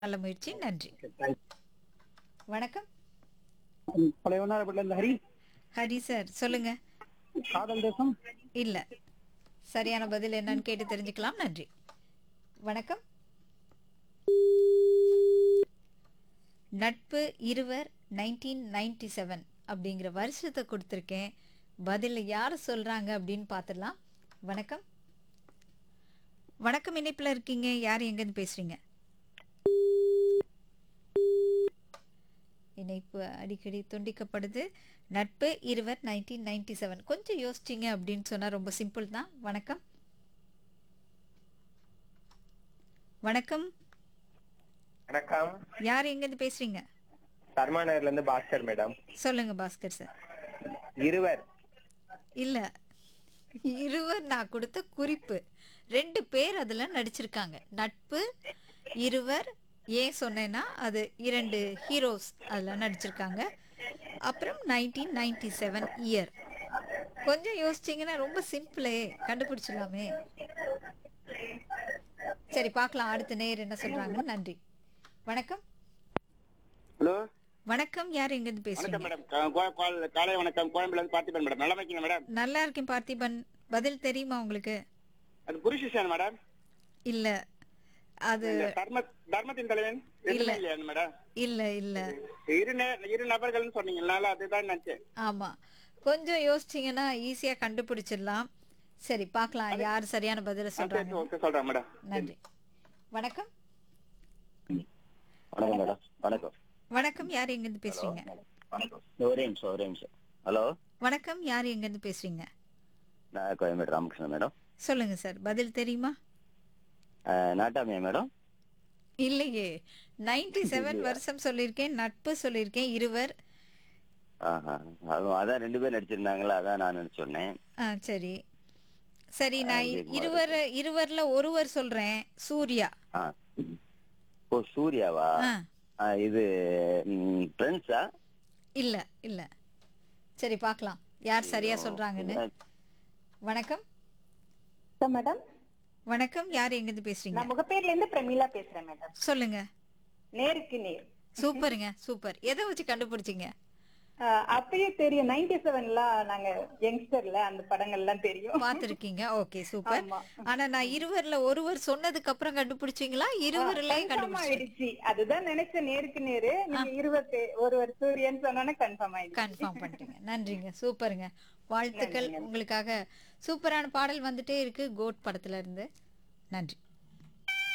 நல்ல முயற்சி நன்றி வணக்கம் பழைய வண்ணாரப்பட்டில ஹரி ஹரி சார் சொல்லுங்க காதல் தேசம் இல்ல சரியான பதில் என்னன்னு கேட்டு தெரிஞ்சுக்கலாம் நன்றி வணக்கம் நட்பு இருவர் நைன்டீன் நைன்டி செவன் அப்படிங்கிற வருஷத்தை கொடுத்துருக்கேன் பதில் யார் சொல்றாங்க அப்படின்னு பார்த்துடலாம் வணக்கம் வணக்கம் இணைப்பில் இருக்கீங்க யார் எங்கேருந்து பேசுறீங்க இணைப்பு அடிக்கடி துண்டிக்கப்படுது நட்பு இருவர் நைன்டீன் நைன்டி செவன் கொஞ்சம் யோசிச்சிங்க அப்படின்னு சொன்னால் ரொம்ப சிம்பிள் தான் வணக்கம் வணக்கம் வணக்கம் யார் எங்கேருந்து பேசுறீங்க சர்மா நகர்ல இருந்து பாஸ்கர் மேடம் சொல்லுங்க பாஸ்கர் சார் இருவர் இல்ல இருவர் நான் கொடுத்த குறிப்பு ரெண்டு பேர் அதுல நடிச்சிருக்காங்க நட்பு இருவர் ஏன் சொன்னேன்னா அது இரண்டு ஹீரோஸ் அதுல நடிச்சிருக்காங்க அப்புறம் நைன்டீன் நைன்டி செவன் இயர் கொஞ்சம் யோசிச்சீங்கன்னா ரொம்ப சிம்பிளே கண்டுபிடிச்சிடலாமே சரி பார்க்கலாம் அடுத்த நேர் என்ன சொல்றாங்கன்னு நன்றி வணக்கம் ஹலோ வணக்கம் யார் எங்கேருந்து வணக்கம் பேசுறீங்க மேடம் கா- கா- கால்- காலை வணக்கம் கோயம்புல இருந்து பார்த்திபன் மேடம் நல்லா இருக்கீங்க மேடம் நல்லா இருக்கேன் பார்த்திபன் பதில் தெரியுமா உங்களுக்கு அது புருஷன் மேடம் இல்ல அது இந்த தர்ம தர்மத்தின் தலைவன் இல்ல. ரெண்டுமே இல்லையா மேடம் இல்ல இல்ல இரு நே- இரு நபர்கள்னு சொன்னீங்கனால அதுதான் நினைச்சேன் ஆமா கொஞ்சம் யோசிச்சீங்கன்னா ஈஸியா கண்டுபிடிச்சிடலாம் சரி பார்க்கலாம் யார் சரியான பதில சொல்றாங்க ஓகே சொல்றேன் மேடம் நன்றி வணக்கம் வணக்கம் மேடம் வணக்கம் வணக்கம் யார் எங்கிருந்து பேசுறீங்க வணக்கம் ஒரே நிமிஷம் ஒரே நிமிஷம் ஹலோ வணக்கம் யார் எங்கிருந்து பேசுறீங்க நான் கோயம்பேடு ராமகிருஷ்ணன் மேடம் சொல்லுங்க சார் பதில் தெரியுமா அஹ், நாட்டாமியா மேடம் இல்லையே நைன்டி செவன் வருஷம் சொல்லியிருக்கேன் நட்பு சொல்லியிருக்கேன் இருவர் ஆஹா அது- அதான் ரெண்டு பேர் நடிச்சிருந்தாங்களா அதான் நான் நினைச்சு சொன்னேன் ஆ சரி சரி நான் இருவர் இருவர்ல ஒருவர் சொல்றேன் சூர்யா ஆ ஓ சூர்யாவா ஆ ஆ, இது ஃப்ரெண்ட்ஸா இல்ல இல்ல சரி பார்க்கலாம் யார் சரியா சொல்றாங்கன்னு வணக்கம் மேடம் வணக்கம் யார் எங்கிருந்து பேசுறீங்க நான் முகப்பேர்ல இருந்து பிரமீளா பேசுறேன் மேடம் சொல்லுங்க நேருக்கு நேர் சூப்பருங்க சூப்பர் எதை வச்சு கண்டுபிடிச்சீங்க ஆஹ் அப்பயே தெரியும் நைன்டி செவன்ல நாங்க யங்ஸ்டர்ல அந்த படங்கள்லாம் தெரியும் பார்த்திருக்கீங்க ஓகே சூப்பர் ஆமா. ஆனா நான் இருவர்ல ஒருவர் சொன்னதுக்கு அப்புறம் கண்டுபிடிச்சீங்களா இருவர்லயும் கன்ஃபார்ம் கண்டுபிடிச்சீங்க ஆயிடுச்சு அதுதான் நினைச்சேன் நேருக்கு நேரு நீங்க இருபத்தி ஒருவர் சூரியன் சொன்னோன்னே கன்ஃபார்ம் ஆயிடுச்சு கன்ஃபார்ம் பண்ணிட்டீங்க நன்றிங்க சூப்பருங்க வாழ்த்துக்கள் உங்களுக்காக சூப்பரான பாடல் வந்துட்டே இருக்கு கோட் படத்துல இருந்து நன்றி